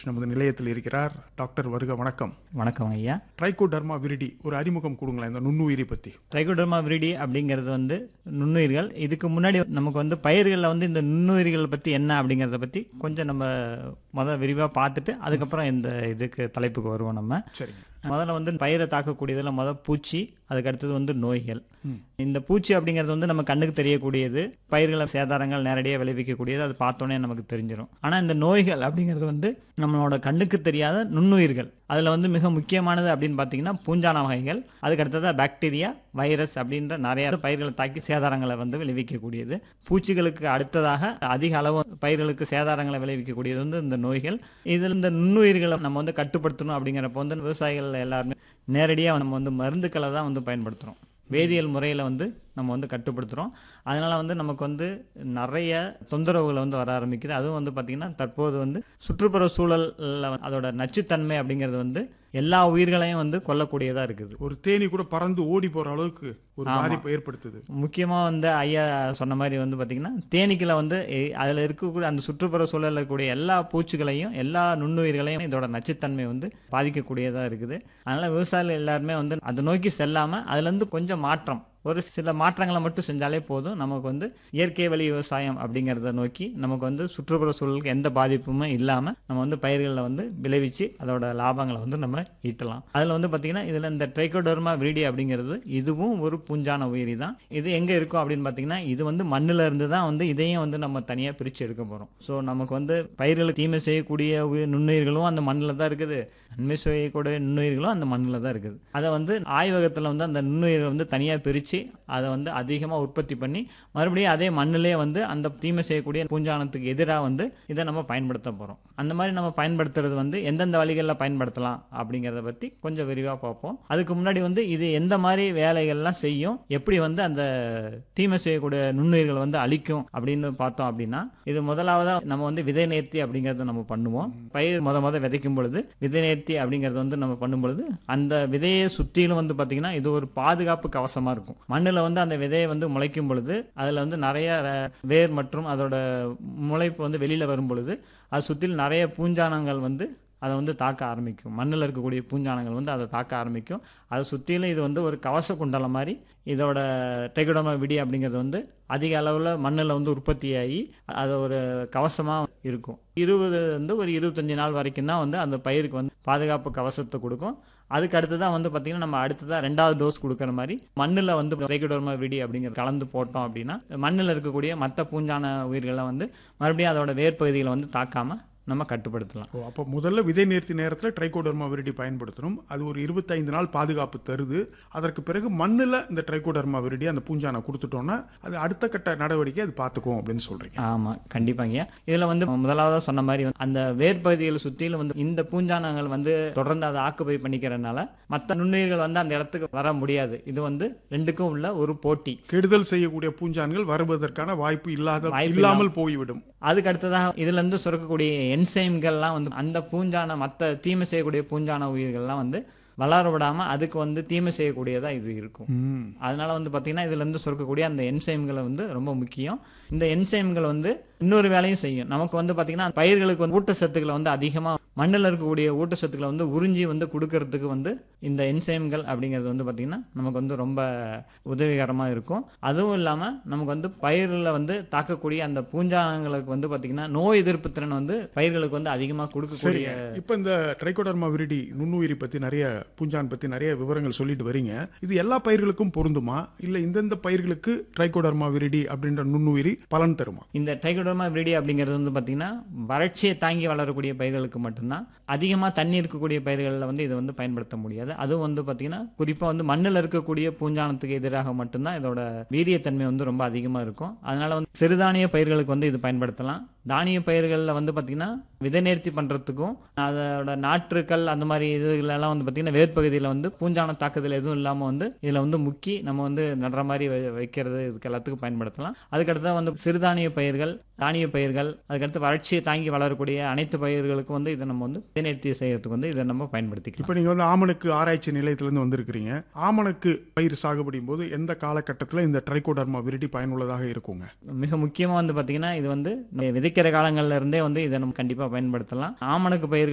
நமது நிலையத்தில் இருக்கிறார் டாக்டர் வருக வணக்கம் வணக்கம் ஐயா ட்ரைகோடர்மா விரிடி ஒரு அறிமுகம் கொடுங்களேன் இந்த நுண்ணுயிரி பத்தி ட்ரைகோடர்மா விரிடி அப்படிங்கிறது வந்து நுண்ணுயிர்கள் இதுக்கு முன்னாடி நமக்கு வந்து பயிர்களில் வந்து இந்த நுண்ணுயிர்கள் பற்றி என்ன அப்படிங்கிறத பற்றி கொஞ்சம் நம்ம முதல் விரிவாக பார்த்துட்டு அதுக்கப்புறம் இந்த இதுக்கு தலைப்புக்கு வருவோம் நம்ம சரிங்க முதல்ல வந்து பயிரை தாக்கக்கூடியதில் முதல் பூச்சி அதுக்கு அடுத்தது வந்து நோய்கள் இந்த பூச்சி அப்படிங்கிறது வந்து நம்ம கண்ணுக்கு தெரியக்கூடியது பயிர்களை சேதாரங்கள் நேரடியாக விளைவிக்கக்கூடியது அது பார்த்தோன்னே நமக்கு தெரிஞ்சிடும் ஆனால் இந்த நோய்கள் அப்படிங்கிறது வந்து நம்மளோட கண்ணுக்கு தெரியாத நுண்ணுயிர்கள் அதில் வந்து மிக முக்கியமானது அப்படின்னு பார்த்தீங்கன்னா பூஞ்சான வகைகள் அதுக்கு அடுத்ததாக பாக்டீரியா வைரஸ் அப்படின்ற நிறைய பயிர்களை தாக்கி சேதாரங்களை வந்து விளைவிக்கக்கூடியது பூச்சிகளுக்கு அடுத்ததாக அதிக அளவு பயிர்களுக்கு சேதாரங்களை விளைவிக்கக்கூடியது வந்து இந்த நோய்கள் இதில் இந்த நுண்ணுயிர்களை நம்ம வந்து கட்டுப்படுத்தணும் அப்படிங்கிறப்ப வந்து விவசாயிகள் எல்லாருமே நேரடியாக நம்ம வந்து மருந்துக்களை தான் வந்து பயன்படுத்துகிறோம் வேதியியல் முறையில் வந்து நம்ம வந்து கட்டுப்படுத்துகிறோம் அதனால் வந்து நமக்கு வந்து நிறைய தொந்தரவுகள் வந்து வர ஆரம்பிக்குது அதுவும் வந்து பார்த்திங்கன்னா தற்போது வந்து சுற்றுப்புற சூழலில் அதோட நச்சுத்தன்மை அப்படிங்கிறது வந்து எல்லா உயிர்களையும் வந்து கொல்லக்கூடியதாக இருக்குது ஒரு தேனி கூட பறந்து ஓடி போற அளவுக்கு ஒரு பாதிப்பை ஏற்படுத்துது முக்கியமாக வந்து ஐயா சொன்ன மாதிரி வந்து பார்த்திங்கன்னா தேனீக்களை வந்து அதில் இருக்கக்கூடிய அந்த சுற்றுப்புற சூழலில் இருக்கக்கூடிய எல்லா பூச்சிகளையும் எல்லா நுண்ணுயிர்களையும் இதோட நச்சுத்தன்மை வந்து பாதிக்கக்கூடியதாக இருக்குது அதனால் விவசாயிகள் எல்லாருமே வந்து அதை நோக்கி செல்லாமல் அதுலேருந்து கொஞ்சம் மாற்றம் ஒரு சில மாற்றங்களை மட்டும் செஞ்சாலே போதும் நமக்கு வந்து இயற்கை வழி விவசாயம் அப்படிங்கிறத நோக்கி நமக்கு வந்து சுற்றுப்புற சூழலுக்கு எந்த பாதிப்புமே இல்லாமல் நம்ம வந்து பயிர்களில் வந்து விளைவிச்சு அதோட லாபங்களை வந்து நம்ம ஈட்டலாம் அதில் வந்து பார்த்திங்கன்னா இதில் இந்த ட்ரைகோடர்மா விரிடி அப்படிங்கிறது இதுவும் ஒரு பூஞ்சான உயிரி தான் இது எங்கே இருக்கும் அப்படின்னு பார்த்தீங்கன்னா இது வந்து மண்ணில் இருந்து தான் வந்து இதையும் வந்து நம்ம தனியாக பிரித்து எடுக்க போகிறோம் ஸோ நமக்கு வந்து பயிர்களுக்கு தீமை செய்யக்கூடிய உயிர் நுண்ணுயிர்களும் அந்த மண்ணில் தான் இருக்குது நன்மை செய்யக்கூடிய நுண்ணுயிர்களும் அந்த மண்ணில் தான் இருக்குது அதை வந்து ஆய்வகத்தில் வந்து அந்த நுண்ணுயிரை வந்து தனியாக பிரித்து அதை வந்து அதிகமாக உற்பத்தி பண்ணி மறுபடியும் அதே மண்ணிலே வந்து அந்த தீமை செய்யக்கூடிய பூஞ்சானத்துக்கு எதிராக வந்து இதை நம்ம பயன்படுத்த போகிறோம் அந்த மாதிரி நம்ம பயன்படுத்துறது வந்து எந்தெந்த வழிகளில் பயன்படுத்தலாம் அப்படிங்கிறத பற்றி கொஞ்சம் விரிவாக பார்ப்போம் அதுக்கு முன்னாடி வந்து இது எந்த மாதிரி வேலைகள்லாம் செய்யும் எப்படி வந்து அந்த தீமை செய்யக்கூடிய நுண்ணுயிர்கள் வந்து அழிக்கும் அப்படின்னு பார்த்தோம் அப்படின்னா இது முதலாவதாக நம்ம வந்து விதை நேர்த்தி அப்படிங்கிறத நம்ம பண்ணுவோம் பயிர் முத முத விதைக்கும் பொழுது விதை நேர்த்தி அப்படிங்கிறது வந்து நம்ம பண்ணும் பொழுது அந்த விதையை சுற்றிலும் வந்து பார்த்திங்கன்னா இது ஒரு பாதுகாப்பு கவசமாக இருக்கும் மண்ணில் வந்து அந்த விதையை வந்து முளைக்கும் பொழுது அதில் வந்து நிறைய வேர் மற்றும் அதோட முளைப்பு வந்து வெளியில் வரும் பொழுது அது சுற்றிலும் நிறைய பூஞ்சானங்கள் வந்து அதை வந்து தாக்க ஆரம்பிக்கும் மண்ணில் இருக்கக்கூடிய பூஞ்சானங்கள் வந்து அதை தாக்க ஆரம்பிக்கும் அதை சுற்றிலும் இது வந்து ஒரு கவச குண்டலம் மாதிரி இதோட டெகுடோமா விடி அப்படிங்கிறது வந்து அதிக அளவில் மண்ணில் வந்து உற்பத்தியாகி அது ஒரு கவசமாக இருக்கும் இருபது வந்து ஒரு இருபத்தஞ்சி நாள் வரைக்கும் தான் வந்து அந்த பயிருக்கு வந்து பாதுகாப்பு கவசத்தை கொடுக்கும் அதுக்கு அடுத்து தான் வந்து பார்த்திங்கன்னா நம்ம அடுத்ததாக ரெண்டாவது டோஸ் கொடுக்குற மாதிரி மண்ணில் வந்து ரெகுடோர்மா விடி அப்படிங்கிறது கலந்து போட்டோம் அப்படின்னா மண்ணில் இருக்கக்கூடிய மற்ற பூஞ்சான உயிர்களை வந்து மறுபடியும் அதோட வேர்ப்பகுதிகளை வந்து தாக்காமல் நம்ம கட்டுப்படுத்தலாம் ஓ அப்போ முதல்ல விதை நேர்த்தி நேரத்தில் ட்ரைகோடர்மா விரிடி பயன்படுத்தணும் அது ஒரு இருபத்தைந்து நாள் பாதுகாப்பு தருது அதற்கு பிறகு மண்ணில் இந்த ட்ரைகோடர்மா விரிடி அந்த பூஞ்சானை கொடுத்துட்டோம்னா அது அடுத்த கட்ட நடவடிக்கை அது பார்த்துக்கும் அப்படின்னு சொல்றீங்க ஆமாம் கண்டிப்பாங்க இதில் வந்து முதலாவதாக சொன்ன மாதிரி வந்து அந்த வேர்ப்பகுதிகளை சுற்றிலும் வந்து இந்த பூஞ்சானங்கள் வந்து தொடர்ந்து அதை ஆக்குபை பண்ணிக்கிறதுனால மற்ற நுண்ணுயிர்கள் வந்து அந்த இடத்துக்கு வர முடியாது இது வந்து ரெண்டுக்கும் உள்ள ஒரு போட்டி கெடுதல் செய்யக்கூடிய பூஞ்சான்கள் வருவதற்கான வாய்ப்பு இல்லாத வாய்ப்பு இல்லாமல் போய்விடும் அதுக்கு அடுத்ததாக இதுல இருந்து சுரக்கக்கூடிய என்சைம்கள்லாம் வந்து அந்த பூஞ்சான மற்ற தீமை செய்யக்கூடிய பூஞ்சான உயிர்கள்லாம் வந்து வளர விடாம அதுக்கு வந்து தீமை செய்யக்கூடியதா இது இருக்கும் ம். அதனால வந்து பார்த்தீங்கன்னா இதுல இருந்து சுரக்கக்கூடிய அந்த என்சைம்களை வந்து ரொம்ப முக்கியம் இந்த என்சைம்கள் வந்து இன்னொரு வேலையும் செய்யும் நமக்கு வந்து பார்த்தீங்கன்னா பயிர்களுக்கு வந்து ஊட்டச்சத்துக்களை வந்து அதிகமாக மண்ணில் இருக்கக்கூடிய ஊட்டச்சத்துக்களை வந்து உறிஞ்சி வந்து கொடுக்கறதுக்கு வந்து இந்த என்சைம்கள் அப்படிங்கிறது வந்து பார்த்திங்கன்னா நமக்கு வந்து ரொம்ப உதவிகரமாக இருக்கும் அதுவும் இல்லாமல் நமக்கு வந்து பயிரில் வந்து தாக்கக்கூடிய அந்த பூஞ்சானங்களுக்கு வந்து பார்த்திங்கன்னா நோய் எதிர்ப்பு திறன் வந்து பயிர்களுக்கு வந்து அதிகமாக கொடுக்கக்கூடிய இப்போ இந்த ட்ரைகோடர்மா விரிடி நுண்ணுயிரி பத்தி நிறைய பூஞ்சான் பத்தி நிறைய விவரங்கள் சொல்லிட்டு வரீங்க இது எல்லா பயிர்களுக்கும் பொருந்துமா இல்ல இந்தந்த பயிர்களுக்கு ட்ரைகோடர்மா விரிடி அப்படின்ற நுண்ணுயிரி பலன் தருமா இந்த டைகோடோமா விரிடி அப்படிங்கிறது வந்து பார்த்திங்கன்னா வறட்சியை தாங்கி வளரக்கூடிய பயிர்களுக்கு மட்டும்தான் அதிகமாக தண்ணி இருக்கக்கூடிய பயிர்களில் வந்து இதை வந்து பயன்படுத்த முடியாது அதுவும் வந்து பார்த்திங்கன்னா குறிப்பாக வந்து மண்ணில் இருக்கக்கூடிய பூஞ்சானத்துக்கு எதிராக மட்டும்தான் இதோட வீரியத்தன்மை வந்து ரொம்ப அதிகமாக இருக்கும் அதனால வந்து சிறுதானிய பயிர்களுக்கு வந்து இது பயன்படுத்தலாம் தானிய பயிர்களில் வந்து பார்த்திங்கன்னா விதை நேர்த்தி பண்ணுறதுக்கும் அதோட நாற்றுக்கள் அந்த மாதிரி இதுகளெல்லாம் வந்து பார்த்திங்கன்னா வேர்ப்பகுதியில் வந்து பூஞ்சான தாக்குதல் எதுவும் இல்லாமல் வந்து இதில் வந்து முக்கி நம்ம வந்து நடுற மாதிரி வை- வைக்கிறது இதுக்கு எல்லாத்துக்கும் பயன்படுத்தலாம் அதுக்கடுத்து வந்து சிறுதானிய பயிர்கள் தானிய பயிர்கள் அதுக்கடுத்து வறட்சியை தாங்கி வளரக்கூடிய அனைத்து பயிர்களுக்கும் வந்து இதை நம்ம வந்து விதை நேர்த்தி செய்யறதுக்கு வந்து இதை நம்ம பயன்படுத்திக்கலாம் இப்போ நீங்க வந்து ஆமணக்கு ஆராய்ச்சி நிலையத்திலிருந்து வந்திருக்கிறீங்க ஆமணக்கு பயிர் சாகுபடியும் போது எந்த காலகட்டத்தில் இந்த ட்ரைகோடர்மா விரிடி பயனுள்ளதாக இருக்குங்க மிக முக்கியமாக வந்து பார்த்திங்கன்னா இது வந்து விதைக்கிற காலங்கள்ல இருந்தே வந்து இதை நம்ம கண்டிப்பாக பயன்படுத்தலாம் ஆமணக்கு பயிர்கள்